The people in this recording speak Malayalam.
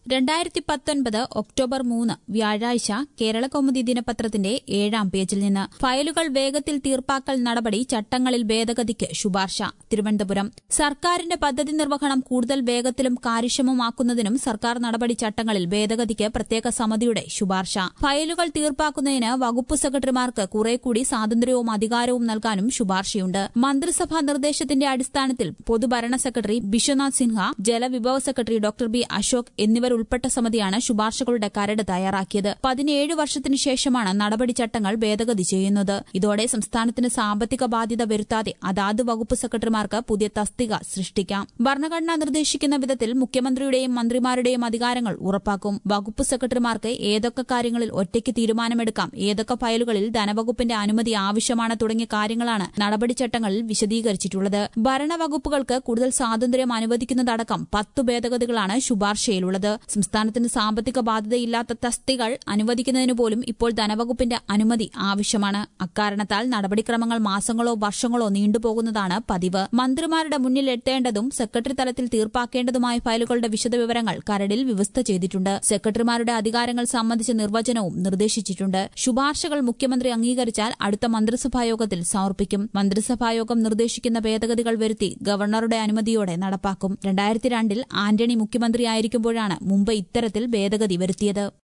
രണ്ടായിരത്തി പത്തൊൻപത് ഒക്ടോബർ മൂന്ന് വ്യാഴാഴ്ച കേരള കൗമുദി ദിനപത്രത്തിന്റെ ഏഴാം പേജിൽ നിന്ന് ഫയലുകൾ വേഗത്തിൽ തീർപ്പാക്കൽ നടപടി ചട്ടങ്ങളിൽ ഭേദഗതിക്ക് ശുപാർശ തിരുവനന്തപുരം സർക്കാരിന്റെ പദ്ധതി നിർവഹണം കൂടുതൽ വേഗത്തിലും കാര്യക്ഷമമാക്കുന്നതിനും സർക്കാർ നടപടി ചട്ടങ്ങളിൽ ഭേദഗതിക്ക് പ്രത്യേക സമിതിയുടെ ശുപാർശ ഫയലുകൾ തീർപ്പാക്കുന്നതിന് വകുപ്പ് സെക്രട്ടറിമാർക്ക് കുറെ കൂടി സ്വാതന്ത്ര്യവും അധികാരവും നൽകാനും ശുപാർശയുണ്ട് മന്ത്രിസഭാ നിർദ്ദേശത്തിന്റെ അടിസ്ഥാനത്തിൽ പൊതുഭരണ സെക്രട്ടറി ബിശ്വനാഥ് സിൻഹ ജലവിഭവ സെക്രട്ടറി ഡോക്ടർ ബി അശോക് എന്നിവർ ഉൾപ്പെട്ട സമിതിയാണ് ശുപാർശകളുടെ കരട് തയ്യാറാക്കിയത് പതിനേഴ് വർഷത്തിനു ശേഷമാണ് നടപടിച്ചട്ടങ്ങൾ ഭേദഗതി ചെയ്യുന്നത് ഇതോടെ സംസ്ഥാനത്തിന് സാമ്പത്തിക ബാധ്യത വരുത്താതെ അതാത് വകുപ്പ് സെക്രട്ടറിമാർക്ക് പുതിയ തസ്തിക സൃഷ്ടിക്കാം ഭരണഘടന നിർദ്ദേശിക്കുന്ന വിധത്തിൽ മുഖ്യമന്ത്രിയുടെയും മന്ത്രിമാരുടെയും അധികാരങ്ങൾ ഉറപ്പാക്കും വകുപ്പ് സെക്രട്ടറിമാർക്ക് ഏതൊക്കെ കാര്യങ്ങളിൽ ഒറ്റയ്ക്ക് തീരുമാനമെടുക്കാം ഏതൊക്കെ ഫയലുകളിൽ ധനവകുപ്പിന്റെ അനുമതി ആവശ്യമാണ് തുടങ്ങിയ കാര്യങ്ങളാണ് നടപടിച്ചട്ടങ്ങളിൽ വിശദീകരിച്ചിട്ടുള്ളത് ഭരണവകുപ്പുകൾക്ക് കൂടുതൽ സ്വാതന്ത്ര്യം അനുവദിക്കുന്നതടക്കം പത്തു ഭേദഗതികളാണ് ശുപാർശയിലുള്ളത് സംസ്ഥാനത്തിന് സാമ്പത്തിക ബാധ്യതയില്ലാത്ത തസ്തികൾ അനുവദിക്കുന്നതിന് പോലും ഇപ്പോൾ ധനവകുപ്പിന്റെ അനുമതി ആവശ്യമാണ് അക്കാരണത്താൽ നടപടിക്രമങ്ങൾ മാസങ്ങളോ വർഷങ്ങളോ നീണ്ടുപോകുന്നതാണ് പതിവ് മന്ത്രിമാരുടെ മുന്നിൽ എത്തേണ്ടതും സെക്രട്ടറി തലത്തിൽ തീർപ്പാക്കേണ്ടതുമായ ഫയലുകളുടെ വിശദവിവരങ്ങൾ കരടിൽ വ്യവസ്ഥ ചെയ്തിട്ടുണ്ട് സെക്രട്ടറിമാരുടെ അധികാരങ്ങൾ സംബന്ധിച്ച നിർവചനവും നിർദ്ദേശിച്ചിട്ടുണ്ട് ശുപാർശകൾ മുഖ്യമന്ത്രി അംഗീകരിച്ചാൽ അടുത്ത മന്ത്രിസഭായോഗത്തിൽ സമർപ്പിക്കും മന്ത്രിസഭായോഗം നിർദ്ദേശിക്കുന്ന ഭേദഗതികൾ വരുത്തി ഗവർണറുടെ അനുമതിയോടെ നടപ്പാക്കും രണ്ടായിരത്തി രണ്ടിൽ ആന്റണി മുഖ്യമന്ത്രിയായിരിക്കുമ്പോഴാണ് മുമ്പ് ഇത്തരത്തിൽ ഭേദഗതി വരുത്തിയത്